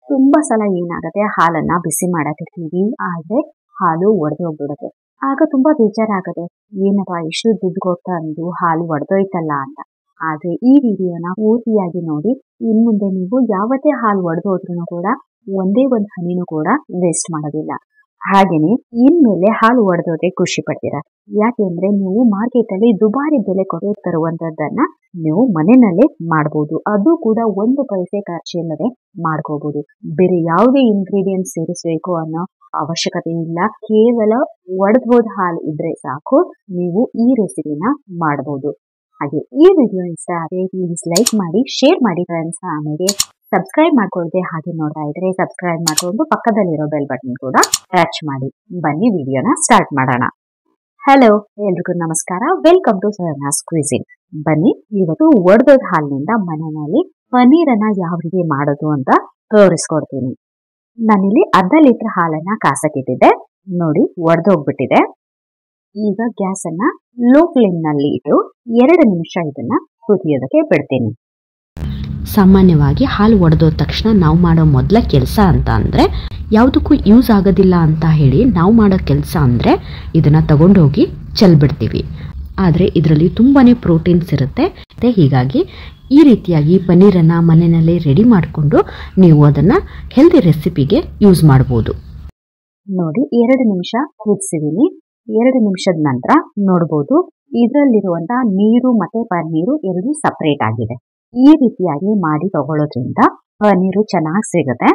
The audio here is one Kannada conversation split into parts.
ತುಂಬಾ ಸಲ ಏನಾಗುತ್ತೆ ಹಾಲನ್ನ ಬಿಸಿ ಮಾಡಕ್ಕಿರ್ತೀವಿ ಆದ್ರೆ ಹಾಲು ಒಡೆದೋಗ್ಬಿಡುತ್ತೆ ಆಗ ತುಂಬಾ ಬೇಜಾರಾಗುತ್ತೆ ಏನಪ್ಪ ಇಷ್ಟು ದುಡ್ಡು ಕೊಟ್ಟು ಅಂದು ಹಾಲು ಒಡೆದೋಯ್ತಲ್ಲ ಅಂತ ಆದ್ರೆ ಈ ವಿಡಿಯೋನ ಪೂರ್ತಿಯಾಗಿ ನೋಡಿ ಇನ್ ಮುಂದೆ ನೀವು ಯಾವತ್ತೇ ಹಾಲು ಒಡೆದೋದ್ರೂ ಕೂಡ ಒಂದೇ ಒಂದು ಹನಿನೂ ಕೂಡ ವೇಸ್ಟ್ ಮಾಡೋದಿಲ್ಲ ಹಾಗೇನೆ ಇನ್ಮೇಲೆ ಹಾಲು ಒಡೆದೋದ್ರೆ ಖುಷಿ ಪಡ್ತೀರಾ ಯಾಕೆಂದ್ರೆ ನೀವು ಮಾರ್ಕೆಟ್ ಅಲ್ಲಿ ದುಬಾರಿ ಬೆಲೆ ಕೊಟ್ಟು ತರುವಂತದ್ದನ್ನ ನೀವು ಮನೆಯಲ್ಲೇ ಮಾಡಬಹುದು ಅದು ಕೂಡ ಒಂದು ಪೈಸೆ ಖರ್ಚಿಲ್ಲದೆ ಮಾಡ್ಕೋಬಹುದು ಬೇರೆ ಯಾವುದೇ ಇಂಗ್ರೀಡಿಯೆಂಟ್ ಸೇರಿಸಬೇಕು ಅನ್ನೋ ಅವಶ್ಯಕತೆ ಇಲ್ಲ ಕೇವಲ ಒಡೆದೋದ ಹಾಲು ಇದ್ರೆ ಸಾಕು ನೀವು ಈ ರೆಸಿಪಿನ ಮಾಡಬಹುದು ಹಾಗೆ ಈ ವಿಡಿಯೋ ಇಷ್ಟ ಆದರೆ ಪ್ಲೀಸ್ ಲೈಕ್ ಮಾಡಿ ಶೇರ್ ಮಾಡಿ ಫ್ರೆಂಡ್ಸ್ ಆಮೇಲೆ ಸಬ್ಸ್ಕ್ರೈಬ್ ಮಾಡ್ಕೊಳ್ದೆ ಹಾಗೆ ನೋಡ್ತಾ ಇದ್ರೆ ಸಬ್ಸ್ಕ್ರೈಬ್ ಮಾಡ್ಕೊಂಡು ಪಕ್ಕದಲ್ಲಿರೋ ಬೆಲ್ ಬಟನ್ ಕೂಡ ಟಚ್ ಮಾಡಿ ಬನ್ನಿ ವಿಡಿಯೋನ ಸ್ಟಾರ್ಟ್ ಮಾಡೋಣ ಹಲೋ ಎಲ್ರಿಗೂ ನಮಸ್ಕಾರ ವೆಲ್ಕಮ್ ಟು ಸರ್ನಾಸ್ ಕ್ವಿಸಿನ್ ಬನ್ನಿ ಇವತ್ತು ಒಡೆದೋದ ಹಾಲಿನಿಂದ ಮನೆಯಲ್ಲಿ ಪನ್ನೀರನ್ನ ಯಾವ ರೀತಿ ಮಾಡೋದು ಅಂತ ತೋರಿಸ್ಕೊಡ್ತೀನಿ ನಾನಿಲ್ಲಿ ಅರ್ಧ ಲೀಟರ್ ಹಾಲನ್ನ ಕಾಸಕ್ಕಿಟ್ಟಿದ್ದೆ ನೋಡಿ ಒಡೆದೋಗ್ಬಿಟ್ಟಿದೆ ಈಗ ಗ್ಯಾಸ್ ಅನ್ನ ಲೋ ಫ್ಲೇಮ್ ನಲ್ಲಿ ಇಟ್ಟು ಎರಡು ನಿಮಿಷ ಇದನ್ನ ಕುದಿಯೋದಕ್ಕೆ ಬಿಡ್ತೀನಿ ಸಾಮಾನ್ಯವಾಗಿ ಹಾಲು ಒಡೆದೋದ ತಕ್ಷಣ ನಾವು ಮಾಡೋ ಮೊದಲ ಕೆಲಸ ಅಂತ ಅಂದರೆ ಯಾವುದಕ್ಕೂ ಯೂಸ್ ಆಗೋದಿಲ್ಲ ಅಂತ ಹೇಳಿ ನಾವು ಮಾಡೋ ಕೆಲಸ ಅಂದರೆ ಇದನ್ನು ತಗೊಂಡೋಗಿ ಚೆಲ್ಬಿಡ್ತೀವಿ ಆದರೆ ಇದರಲ್ಲಿ ತುಂಬಾ ಪ್ರೋಟೀನ್ಸ್ ಇರುತ್ತೆ ಮತ್ತು ಹೀಗಾಗಿ ಈ ರೀತಿಯಾಗಿ ಪನ್ನೀರನ್ನು ಮನೆಯಲ್ಲೇ ರೆಡಿ ಮಾಡಿಕೊಂಡು ನೀವು ಅದನ್ನು ಹೆಲ್ದಿ ರೆಸಿಪಿಗೆ ಯೂಸ್ ಮಾಡ್ಬೋದು ನೋಡಿ ಎರಡು ನಿಮಿಷ ಕುದಿಸಿದೀನಿ ಎರಡು ನಿಮಿಷದ ನಂತರ ನೋಡ್ಬೋದು ಇದರಲ್ಲಿರುವಂತ ನೀರು ಮತ್ತೆ ಪನ್ನೀರು ಎರಡು ಸಪರೇಟ್ ಆಗಿದೆ ಈ ರೀತಿಯಾಗಿ ಮಾಡಿ ತಗೊಳ್ಳೋದ್ರಿಂದ ಪನ್ನೀರು ಚೆನ್ನಾಗಿ ಸಿಗುತ್ತೆ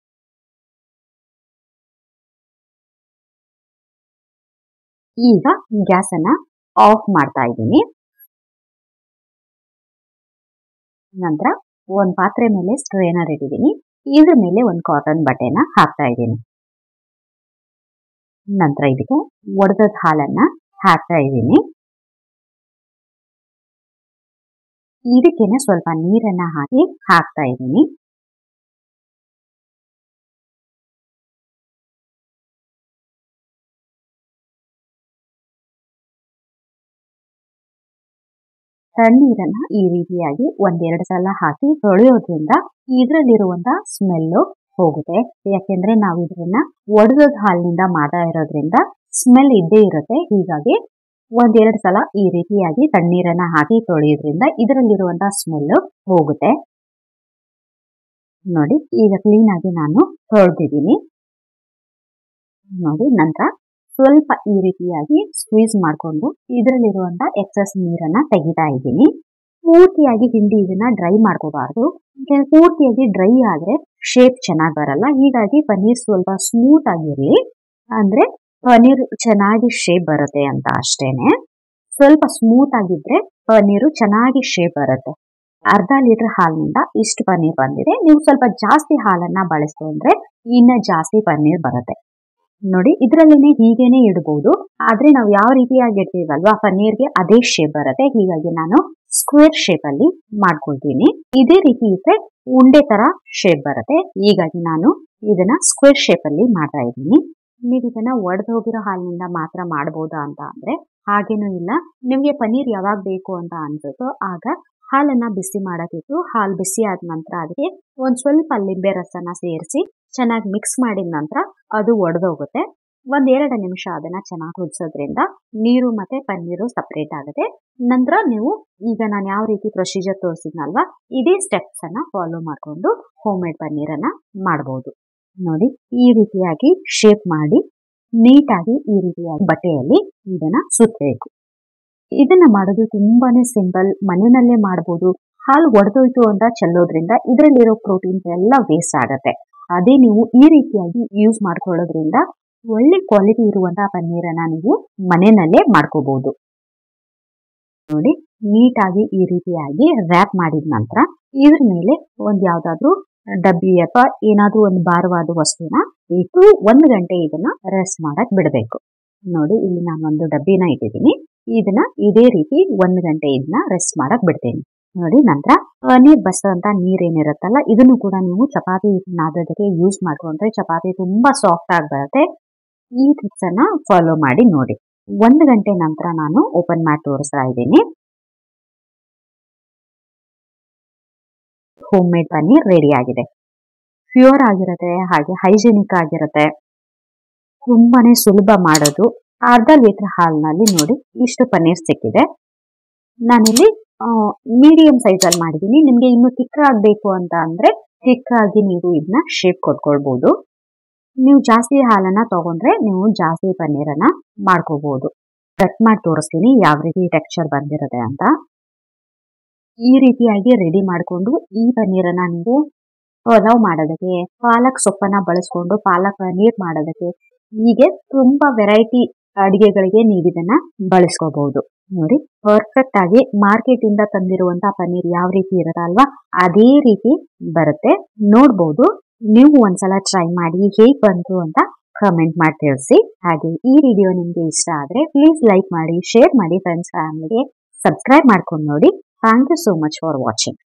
ಈಗ ಗ್ಯಾಸ್ ಅನ್ನ ಆಫ್ ಮಾಡ್ತಾ ಇದ್ದೀನಿ ನಂತರ ಒಂದ್ ಪಾತ್ರೆ ಮೇಲೆ ಸ್ಟ್ರೇನರ್ ಇಟ್ಟಿದ್ದೀನಿ ಇದ್ರ ಮೇಲೆ ಒಂದು ಕಾಟನ್ ಬಟ್ಟೆನ ಹಾಕ್ತಾ ಇದ್ದೀನಿ ನಂತರ ಇದಕ್ಕೆ ಒಡೆದ ಹಾಲನ್ನ ಹಾಕ್ತಾ ಇದ್ದೀನಿ ಇದಕ್ಕೇನೆ ಸ್ವಲ್ಪ ನೀರನ್ನ ಹಾಕಿ ಹಾಕ್ತಾ ಇದ್ದೀನಿ ತಣ್ಣೀರನ್ನ ಈ ರೀತಿಯಾಗಿ ಒಂದೆರಡು ಸಲ ಹಾಕಿ ತೊಳೆಯೋದ್ರಿಂದ ಇದರಲ್ಲಿರುವಂತ ಸ್ಮೆಲ್ಲು ಹೋಗುತ್ತೆ ಯಾಕೆಂದ್ರೆ ನಾವು ಇದನ್ನ ಒಡೆದ ಹಾಲಿನಿಂದ ಮಾಡ್ತಾ ಇರೋದ್ರಿಂದ ಸ್ಮೆಲ್ ಇದ್ದೇ ಇರುತ್ತೆ ಹೀಗಾಗಿ ಒಂದೆರಡು ಸಲ ಈ ರೀತಿಯಾಗಿ ತಣ್ಣೀರನ್ನ ಹಾಕಿ ತೊಳೆಯೋದ್ರಿಂದ ಇದರಲ್ಲಿರುವಂತಹ ಸ್ಮೆಲ್ ಹೋಗುತ್ತೆ ನೋಡಿ ಈಗ ಕ್ಲೀನ್ ಆಗಿ ನಾನು ತೊಳೆದಿದ್ದೀನಿ ನೋಡಿ ನಂತರ ಸ್ವಲ್ಪ ಈ ರೀತಿಯಾಗಿ ಸ್ಕ್ವೀಸ್ ಮಾಡಿಕೊಂಡು ಇದರಲ್ಲಿರುವಂತ ಎಕ್ಸಸ್ ನೀರನ್ನ ತೆಗಿತಾ ಇದ್ದೀನಿ ಪೂರ್ತಿಯಾಗಿ ಹಿಂಡಿ ಇದನ್ನ ಡ್ರೈ ಮಾಡ್ಕೋಬಾರ್ದು ಪೂರ್ತಿಯಾಗಿ ಡ್ರೈ ಆದ್ರೆ ಶೇಪ್ ಚೆನ್ನಾಗಿ ಬರಲ್ಲ ಹೀಗಾಗಿ ಪನ್ನೀರ್ ಸ್ವಲ್ಪ ಸ್ಮೂತ್ ಆಗಿರ್ಲಿ ಅಂದ್ರೆ ಪನ್ನೀರ್ ಚೆನ್ನಾಗಿ ಶೇಪ್ ಬರುತ್ತೆ ಅಂತ ಅಷ್ಟೇನೆ ಸ್ವಲ್ಪ ಸ್ಮೂತ್ ಆಗಿದ್ರೆ ಪನ್ನೀರು ಚೆನ್ನಾಗಿ ಶೇಪ್ ಬರುತ್ತೆ ಅರ್ಧ ಲೀಟರ್ ಹಾಲಿನಿಂದ ಇಷ್ಟು ಪನ್ನೀರ್ ಬಂದಿದೆ ನೀವು ಸ್ವಲ್ಪ ಜಾಸ್ತಿ ಹಾಲನ್ನ ಬಳಸ್ಕೊಂಡ್ರೆ ಇನ್ನ ಜಾಸ್ತಿ ಪನ್ನೀರ್ ಬರುತ್ತೆ ನೋಡಿ ಇದರಲ್ಲೇನೆ ಹೀಗೇನೆ ಇಡಬಹುದು ಆದ್ರೆ ನಾವು ಯಾವ ರೀತಿಯಾಗಿ ಇಡ್ತೀವಲ್ವಾ ಪನ್ನೀರ್ಗೆ ಅದೇ ಶೇಪ್ ಬರುತ್ತೆ ಹೀಗಾಗಿ ನಾನು ಸ್ಕ್ವೇರ್ ಶೇಪ್ ಅಲ್ಲಿ ಮಾಡ್ಕೊಳ್ತೀನಿ ಇದೇ ರೀತಿ ಇದ್ರೆ ಉಂಡೆ ತರ ಶೇಪ್ ಬರುತ್ತೆ ಹೀಗಾಗಿ ನಾನು ಇದನ್ನ ಸ್ಕ್ವೇರ್ ಶೇಪ್ ಅಲ್ಲಿ ಮಾಡ್ತಾ ಇದ್ದೀನಿ ನೀವು ಇದನ್ನ ಒಡೆದು ಹೋಗಿರೋ ಹಾಲಿನಿಂದ ಮಾತ್ರ ಮಾಡಬಹುದಾ ಅಂತ ಅಂದ್ರೆ ಹಾಗೇನೂ ಇಲ್ಲ ನಿಮ್ಗೆ ಪನ್ನೀರ್ ಯಾವಾಗ ಬೇಕು ಅಂತ ಅನ್ಸುತ್ತೋ ಆಗ ಹಾಲನ್ನ ಬಿಸಿ ಮಾಡಕ್ಕಿಟ್ಟು ಹಾಲು ಬಿಸಿ ಆದ ನಂತರ ಅದಕ್ಕೆ ಒಂದ್ ಸ್ವಲ್ಪ ಲಿಂಬೆ ರಸನ ಸೇರಿಸಿ ಚೆನ್ನಾಗಿ ಮಿಕ್ಸ್ ಮಾಡಿದ ನಂತರ ಅದು ಒಡೆದೋಗುತ್ತೆ ಒಂದ್ ಎರಡು ನಿಮಿಷ ಅದನ್ನ ಚೆನ್ನಾಗಿ ಕುದಿಸೋದ್ರಿಂದ ನೀರು ಮತ್ತೆ ಪನ್ನೀರು ಸಪರೇಟ್ ಆಗುತ್ತೆ ನಂತರ ನೀವು ಈಗ ನಾನು ಯಾವ ರೀತಿ ಪ್ರೊಸೀಜರ್ ತೋರಿಸಿದ್ನಲ್ವಾ ಇದೇ ಸ್ಟೆಪ್ಸ್ ಅನ್ನ ಫಾಲೋ ಮಾಡ್ಕೊಂಡು ಹೋಮ್ ಮೇಡ್ ಪನ್ನೀರನ್ನ ಮಾಡಬಹುದು ನೋಡಿ ಈ ರೀತಿಯಾಗಿ ಶೇಪ್ ಮಾಡಿ ನೀಟಾಗಿ ಈ ರೀತಿಯಾಗಿ ಬಟ್ಟೆಯಲ್ಲಿ ಇದನ್ನ ಸುತ್ತಬೇಕು ಇದನ್ನ ಮಾಡೋದು ತುಂಬಾನೇ ಸಿಂಪಲ್ ಮನೆಯಲ್ಲೇ ಮಾಡಬಹುದು ಹಾಲು ಒಡೆದೋಯ್ತು ಅಂತ ಚೆಲ್ಲೋದ್ರಿಂದ ಇದರಲ್ಲಿರೋ ಪ್ರೋಟೀನ್ಸ್ ಎಲ್ಲ ವೇಸ್ಟ್ ಆಗತ್ತೆ ಅದೇ ನೀವು ಈ ರೀತಿಯಾಗಿ ಯೂಸ್ ಮಾಡ್ಕೊಳ್ಳೋದ್ರಿಂದ ಒಳ್ಳೆ ಕ್ವಾಲಿಟಿ ಇರುವಂತಹ ಪನ್ನೀರನ್ನ ನೀವು ಮನೆಯಲ್ಲೇ ಮಾಡ್ಕೋಬಹುದು ನೋಡಿ ನೀಟಾಗಿ ಈ ರೀತಿಯಾಗಿ ರ್ಯಾಪ್ ಮಾಡಿದ ನಂತರ ಇದ್ರ ಮೇಲೆ ಒಂದ್ ಯಾವ್ದಾದ್ರು ಡಬ್ಬಿ ಅಥವಾ ಏನಾದ್ರೂ ಒಂದು ಭಾರವಾದ ವಸ್ತುನ ಇಟ್ಟು ಒಂದು ಗಂಟೆ ಇದನ್ನ ರೆಸ್ಟ್ ಮಾಡಕ್ ಬಿಡಬೇಕು ನೋಡಿ ಇಲ್ಲಿ ನಾನು ಒಂದು ಡಬ್ಬಿನ ಇಟ್ಟಿದ್ದೀನಿ ಇದನ್ನ ಇದೇ ರೀತಿ ಒಂದು ಗಂಟೆ ಇದನ್ನ ರೆಸ್ಟ್ ಮಾಡಕ್ ಬಿಡ್ತೀನಿ ನೋಡಿ ನಂತರ ಪನ್ನೀರ್ ಬಸಂತ ನೀರೇನಿರುತ್ತಲ್ಲ ಇದನ್ನು ಕೂಡ ನೀವು ಚಪಾತಿ ನಾದೋದಕ್ಕೆ ಯೂಸ್ ಮಾಡ್ಕೊಂಡ್ರೆ ಚಪಾತಿ ತುಂಬಾ ಸಾಫ್ಟ್ ಆಗಿ ಬರುತ್ತೆ ಈ ಟಿಪ್ಸ್ ಅನ್ನ ಫಾಲೋ ಮಾಡಿ ನೋಡಿ ಒಂದು ಗಂಟೆ ನಂತರ ನಾನು ಓಪನ್ ಮಾಡಿ ತೋರಿಸ್ತಾ ಇದ್ದೀನಿ ಹೋಮ್ ಮೇಡ್ ಪನ್ನೀರ್ ರೆಡಿ ಆಗಿದೆ ಪ್ಯೂರ್ ಆಗಿರುತ್ತೆ ಹಾಗೆ ಹೈಜೆನಿಕ್ ಆಗಿರುತ್ತೆ ತುಂಬಾನೇ ಸುಲಭ ಮಾಡೋದು ಅರ್ಧ ಲೀಟರ್ ಹಾಲಿನಲ್ಲಿ ನೋಡಿ ಇಷ್ಟು ಪನ್ನೀರ್ ಸಿಕ್ಕಿದೆ ನಾನಿಲ್ಲಿ ಮೀಡಿಯಂ ಸೈಜಲ್ಲಿ ಮಾಡಿದ್ದೀನಿ ನಿಮಗೆ ಇನ್ನು ತಿಕ್ಕ ಆಗಬೇಕು ಅಂತ ಅಂದ್ರೆ ತಿಕ್ಕಾಗಿ ನೀವು ಇದನ್ನ ಶೇಪ್ ಕೊಟ್ಕೊಳ್ಬಹುದು ನೀವು ಜಾಸ್ತಿ ಹಾಲನ್ನ ತಗೊಂಡ್ರೆ ನೀವು ಜಾಸ್ತಿ ಪನ್ನೀರನ್ನ ಮಾಡ್ಕೋಬಹುದು ಕಟ್ ಮಾಡಿ ತೋರಿಸ್ತೀನಿ ಯಾವ ರೀತಿ ಟೆಕ್ಸ್ಚರ್ ಬಂದಿರುತ್ತೆ ಅಂತ ಈ ರೀತಿಯಾಗಿ ರೆಡಿ ಮಾಡಿಕೊಂಡು ಈ ಪನ್ನೀರನ್ನ ನೀವು ಪಲಾವ್ ಮಾಡೋದಕ್ಕೆ ಪಾಲಕ್ ಸೊಪ್ಪನ್ನ ಬಳಸ್ಕೊಂಡು ಪಾಲಕ್ ಪನ್ನೀರ್ ಮಾಡೋದಕ್ಕೆ ಹೀಗೆ ತುಂಬಾ ವೆರೈಟಿ ಅಡಿಗೆಗಳಿಗೆ ನೀವು ಇದನ್ನ ಬಳಸ್ಕೋಬಹುದು ನೋಡಿ ಪರ್ಫೆಕ್ಟ್ ಆಗಿ ಮಾರ್ಕೆಟ್ ಇಂದ ತಂದಿರುವಂತ ಪನ್ನೀರ್ ಯಾವ ರೀತಿ ಇರುತ್ತೆ ಅಲ್ವಾ ಅದೇ ರೀತಿ ಬರುತ್ತೆ ನೋಡ್ಬೋದು ನೀವು ಒಂದ್ಸಲ ಟ್ರೈ ಮಾಡಿ ಹೇಗ್ ಬಂತು ಅಂತ ಕಮೆಂಟ್ ಮಾಡಿ ತಿಳಿಸಿ ಹಾಗೆ ಈ ವಿಡಿಯೋ ನಿಮ್ಗೆ ಇಷ್ಟ ಆದ್ರೆ ಪ್ಲೀಸ್ ಲೈಕ್ ಮಾಡಿ ಶೇರ್ ಮಾಡಿ ಫ್ರೆಂಡ್ಸ್ ಫ್ಯಾಮಿಲಿಗೆ ಸಬ್ಸ್ಕ್ರೈಬ್ ಮಾಡ್ಕೊಂಡು ನೋಡಿ thank you so much for watching